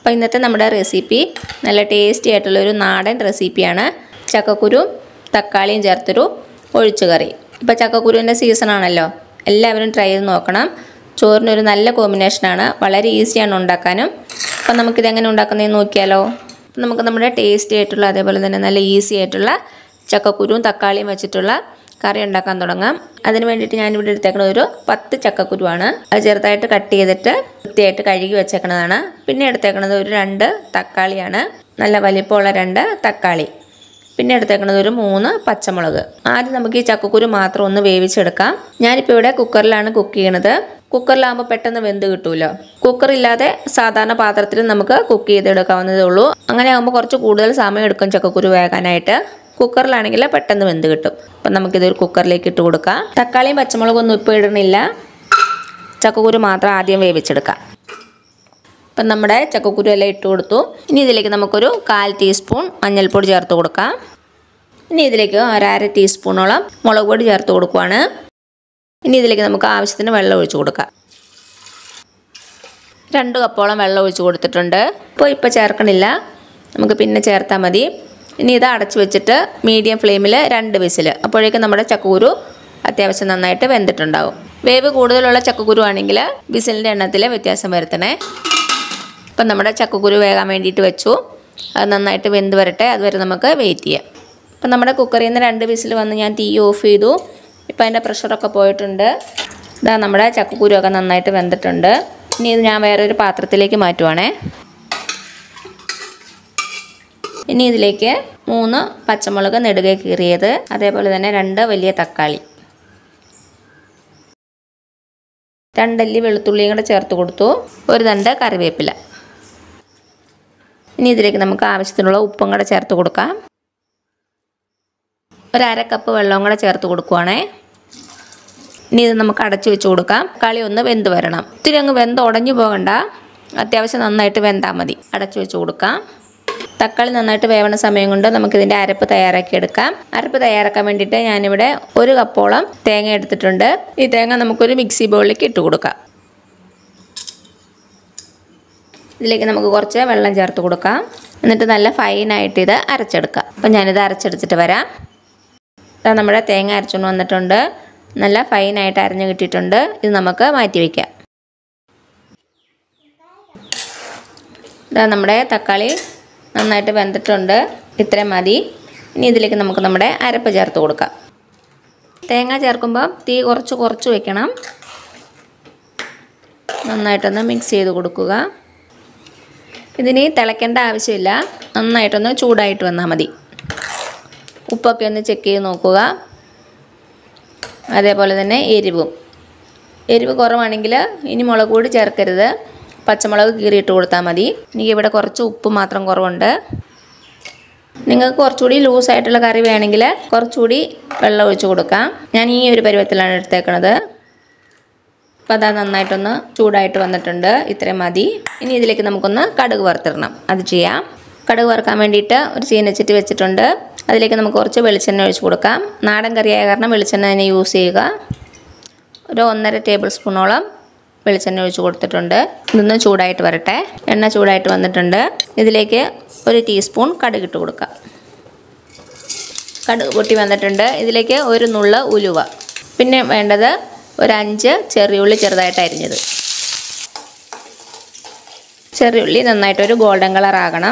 അപ്പോൾ ഇന്നത്തെ നമ്മുടെ റെസിപ്പി നല്ല ടേസ്റ്റി ആയിട്ടുള്ളൊരു നാടൻ റെസിപ്പിയാണ് ചക്കക്കുരു തക്കാളിയും ചേർത്തൊരു ഒഴിച്ചുകറി ഇപ്പോൾ ചക്കക്കുരുവിൻ്റെ സീസണാണല്ലോ എല്ലാവരും ട്രൈ ചെയ്ത് നോക്കണം ചോറിനൊരു നല്ല കോമ്പിനേഷനാണ് വളരെ ഈസിയാണ് ഉണ്ടാക്കാനും അപ്പം നമുക്കിതെങ്ങനെ ഉണ്ടാക്കുന്നതെന്ന് നോക്കിയാലോ അപ്പം നമുക്ക് നമ്മുടെ ടേസ്റ്റി ആയിട്ടുള്ള അതേപോലെ തന്നെ നല്ല ഈസി ആയിട്ടുള്ള ചക്കക്കുരുവും തക്കാളിയും വെച്ചിട്ടുള്ള കറി ഉണ്ടാക്കാൻ തുടങ്ങാം അതിന് വേണ്ടിയിട്ട് ഞാനിവിടെ എടുത്തേക്കുന്നത് ഒരു പത്ത് ചക്കക്കുരുവാണ് അത് ചെറുതായിട്ട് കട്ട് ചെയ്തിട്ട് വൃത്തിയായിട്ട് കഴുകി വെച്ചേക്കണതാണ് പിന്നെ എടുത്തേക്കുന്നത് ഒരു രണ്ട് തക്കാളിയാണ് നല്ല വലിപ്പമുള്ള രണ്ട് തക്കാളി പിന്നെ എടുത്തേക്കുന്നത് ഒരു മൂന്ന് പച്ചമുളക് ആദ്യം നമുക്ക് ഈ ചക്കക്കുരു മാത്രം ഒന്ന് വേവിച്ചെടുക്കാം ഞാനിപ്പോൾ ഇവിടെ കുക്കറിലാണ് കുക്ക് ചെയ്യണത് കുക്കറിലാകുമ്പോൾ പെട്ടെന്ന് വെന്ത് കിട്ടുമല്ലോ കുക്കറില്ലാതെ സാധാരണ പാത്രത്തിൽ നമുക്ക് കുക്ക് ചെയ്തെടുക്കാവുന്നതേ ഉള്ളൂ അങ്ങനെ ആകുമ്പോൾ കുറച്ച് കൂടുതൽ സമയം എടുക്കും ചക്കക്കുരു വേകാനായിട്ട് കുക്കറിലാണെങ്കിൽ പെട്ടെന്ന് വെന്ത് കിട്ടും അപ്പം നമുക്കിതൊരു കുക്കറിലേക്ക് ഇട്ട് കൊടുക്കാം തക്കാളിയും പച്ചമുളകും ഒന്നും ഇപ്പോൾ ഇടണില്ല ചക്കക്കുരു മാത്രം ആദ്യം വേവിച്ചെടുക്കാം അപ്പം നമ്മുടെ ചക്കക്കുരു എല്ലാം ഇട്ട് കൊടുത്തു ഇനി ഇതിലേക്ക് നമുക്കൊരു കാൽ ടീസ്പൂൺ മഞ്ഞൾപ്പൊടി ചേർത്ത് കൊടുക്കാം ഇനി ഇതിലേക്ക് ഒരു അര ടീസ്പൂണോളം മുളക് പൊടി ചേർത്ത് കൊടുക്കുവാണ് ഇനി ഇതിലേക്ക് നമുക്ക് ആവശ്യത്തിന് വെള്ളം ഒഴിച്ച് കൊടുക്കാം രണ്ട് കപ്പോളം വെള്ളം ഒഴിച്ച് കൊടുത്തിട്ടുണ്ട് ഇപ്പോൾ ഇപ്പോൾ ചേർക്കണില്ല നമുക്ക് പിന്നെ ചേർത്താൽ മതി ഇനി ഇത് അടച്ച് വെച്ചിട്ട് മീഡിയം ഫ്ലെയിമിൽ രണ്ട് വിസിൽ അപ്പോഴേക്കും നമ്മുടെ ചക്കക്കുരു അത്യാവശ്യം നന്നായിട്ട് വെന്തിട്ടുണ്ടാവും വേവ് കൂടുതലുള്ള ചക്കക്കുരു ആണെങ്കിൽ വിസിലിൻ്റെ എണ്ണത്തിൽ വ്യത്യാസം വരുത്തണേ ഇപ്പം നമ്മുടെ ചക്കക്കുരു വേകാൻ വേണ്ടിയിട്ട് വെച്ചു അത് നന്നായിട്ട് വെന്ത് വരട്ടെ അതുവരെ നമുക്ക് വെയിറ്റ് ചെയ്യാം ഇപ്പം നമ്മുടെ കുക്കറിൽ നിന്ന് രണ്ട് വിസിൽ വന്ന് ഞാൻ തീ ഓഫ് ചെയ്തു ഇപ്പം അതിൻ്റെ പ്രഷറൊക്കെ പോയിട്ടുണ്ട് ഇതാ നമ്മുടെ ചക്കക്കുരു ഒക്കെ നന്നായിട്ട് വെന്തിട്ടുണ്ട് ഇനി ഇത് ഞാൻ വേറൊരു പാത്രത്തിലേക്ക് മാറ്റുവാണേ ഇനി ഇതിലേക്ക് മൂന്ന് പച്ചമുളക് നെടുകെ കീറിയത് അതേപോലെ തന്നെ രണ്ട് വലിയ തക്കാളി രണ്ടല്ലി വെളുത്തുള്ളിയും കൂടെ ചേർത്ത് കൊടുത്തു ഒരു തണ്ട് കറിവേപ്പില ഇനി ഇതിലേക്ക് നമുക്ക് ആവശ്യത്തിനുള്ള ഉപ്പും കൂടെ ചേർത്ത് കൊടുക്കാം ഒരു അര കപ്പ് വെള്ളവും കൂടെ ചേർത്ത് കൊടുക്കുവാണേ ഇനി ഇത് നമുക്ക് അടച്ചു വെച്ച് കൊടുക്കാം കളി ഒന്ന് വെന്ത് വരണം ഇത്തിരി അങ്ങ് വെന്ത് ഉടഞ്ഞു പോകണ്ട അത്യാവശ്യം നന്നായിട്ട് വെന്താൽ മതി അടച്ചു വെച്ച് കൊടുക്കാം തക്കാളി നന്നായിട്ട് വേവണ സമയം കൊണ്ട് നമുക്കിതിൻ്റെ അരപ്പ് തയ്യാറാക്കി എടുക്കാം അരപ്പ് തയ്യാറാക്കാൻ വേണ്ടിയിട്ട് ഞാനിവിടെ ഒരു കപ്പോളം തേങ്ങ എടുത്തിട്ടുണ്ട് ഈ തേങ്ങ നമുക്കൊരു മിക്സി ബൗളിലേക്ക് ഇട്ട് കൊടുക്കാം ഇതിലേക്ക് നമുക്ക് കുറച്ച് വെള്ളം ചേർത്ത് കൊടുക്കാം എന്നിട്ട് നല്ല ഫൈനായിട്ട് ഇത് അരച്ചെടുക്കാം അപ്പം ഞാനിത് അരച്ചെടുത്തിട്ട് വരാം ഇതാ നമ്മുടെ തേങ്ങ അരച്ചുകൊണ്ട് വന്നിട്ടുണ്ട് നല്ല ഫൈനായിട്ട് അരഞ്ഞു കിട്ടിയിട്ടുണ്ട് ഇത് നമുക്ക് മാറ്റി വയ്ക്കാം ഇതാ നമ്മുടെ തക്കാളി നന്നായിട്ട് വെന്തിട്ടുണ്ട് ഇത്രയും മതി ഇനി ഇതിലേക്ക് നമുക്ക് നമ്മുടെ അരപ്പ് ചേർത്ത് കൊടുക്കാം തേങ്ങ ചേർക്കുമ്പോൾ തീ കുറച്ച് കുറച്ച് വെക്കണം നന്നായിട്ടൊന്ന് മിക്സ് ചെയ്ത് കൊടുക്കുക ഇതിന് തിളയ്ക്കേണ്ട ആവശ്യമില്ല നന്നായിട്ടൊന്ന് ചൂടായിട്ട് വന്നാൽ മതി ഉപ്പൊക്കെ ഒന്ന് ചെക്ക് ചെയ്ത് നോക്കുക അതേപോലെ തന്നെ എരിവും എരിവ് കുറവാണെങ്കിൽ ഇനി മുളക് പൊടി ചേർക്കരുത് പച്ചമുളക് കീറിയിട്ട് കൊടുത്താൽ മതി എനിക്ക് ഇവിടെ കുറച്ച് ഉപ്പ് മാത്രം കുറവുണ്ട് നിങ്ങൾക്ക് കുറച്ചുകൂടി ലൂസായിട്ടുള്ള കറി വേണമെങ്കിൽ കുറച്ചുകൂടി വെള്ളം ഒഴിച്ച് കൊടുക്കാം ഞാൻ ഈ ഒരു പരുവത്തിലാണ് എടുത്തേക്കണത് അപ്പോൾ അതാ നന്നായിട്ടൊന്ന് ചൂടായിട്ട് വന്നിട്ടുണ്ട് ഇത്രയും മതി ഇനി ഇതിലേക്ക് നമുക്കൊന്ന് കടുക് വറുത്തിടണം അത് ചെയ്യാം കടുക് വറുക്കാൻ വേണ്ടിയിട്ട് ഒരു ചീനച്ചട്ടി വെച്ചിട്ടുണ്ട് അതിലേക്ക് നമുക്ക് കുറച്ച് വെളിച്ചെണ്ണ ഒഴിച്ച് കൊടുക്കാം നാടൻ കറിയായ കാരണം വെളിച്ചെണ്ണ തന്നെ യൂസ് ചെയ്യുക ഒരു ഒന്നര ടേബിൾ സ്പൂണോളം വെളിച്ചെണ്ണ ഒഴിച്ച് കൊടുത്തിട്ടുണ്ട് ഇതൊന്ന് ചൂടായിട്ട് വരട്ടെ എണ്ണ ചൂടായിട്ട് വന്നിട്ടുണ്ട് ഇതിലേക്ക് ഒരു ടീസ്പൂൺ കടുക് ഇട്ട് കൊടുക്കാം കടുക് പൊട്ടി വന്നിട്ടുണ്ട് ഇതിലേക്ക് ഒരു നുള്ള ഉലുവ പിന്നെ വേണ്ടത് ഒരു അഞ്ച് ചെറിയുള്ളി ചെറുതായിട്ട് അരിഞ്ഞത് ചെറിയുള്ളി നന്നായിട്ടൊരു ഗോൾഡൻ കളർ ആകണം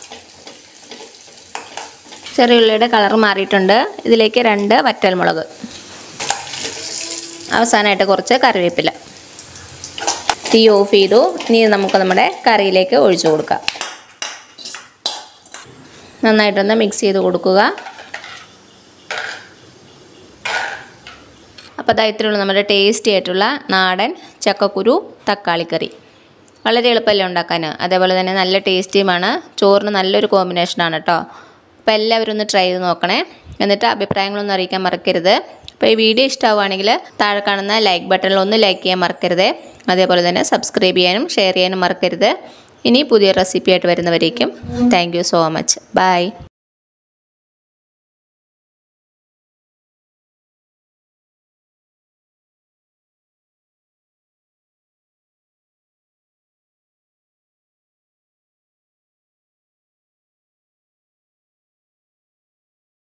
ചെറിയുള്ളിയുടെ കളർ മാറിയിട്ടുണ്ട് ഇതിലേക്ക് രണ്ട് വറ്റൽമുളക് അവസാനമായിട്ട് കുറച്ച് കറിവേപ്പില തീ ഓഫ് ചെയ്തു ഇനി നമുക്ക് നമ്മുടെ കറിയിലേക്ക് ഒഴിച്ചു കൊടുക്കാം നന്നായിട്ടൊന്ന് മിക്സ് ചെയ്ത് കൊടുക്കുക അപ്പോൾ അതാ ഇത്രയുള്ളൂ നമ്മുടെ ടേസ്റ്റി ആയിട്ടുള്ള നാടൻ ചക്കക്കുരു തക്കാളിക്കറി വളരെ എളുപ്പമല്ലേ ഉണ്ടാക്കാൻ അതേപോലെ തന്നെ നല്ല ടേസ്റ്റിയുമാണ് ചോറിന് നല്ലൊരു കോമ്പിനേഷനാണ് കേട്ടോ അപ്പോൾ എല്ലാവരും ഒന്ന് ട്രൈ ചെയ്ത് നോക്കണേ എന്നിട്ട് അഭിപ്രായങ്ങളൊന്നും അറിയിക്കാൻ മറക്കരുത് അപ്പോൾ ഈ വീഡിയോ ഇഷ്ടമാവുകയാണെങ്കിൽ താഴെ കാണുന്ന ലൈക്ക് ബട്ടണിൽ ഒന്ന് ലൈക്ക് ചെയ്യാൻ മറക്കരുത് അതേപോലെ തന്നെ സബ്സ്ക്രൈബ് ചെയ്യാനും ഷെയർ ചെയ്യാനും മറക്കരുത് ഇനി പുതിയ റെസിപ്പി ആയിട്ട് വരുന്നവരേക്കും thank you so much by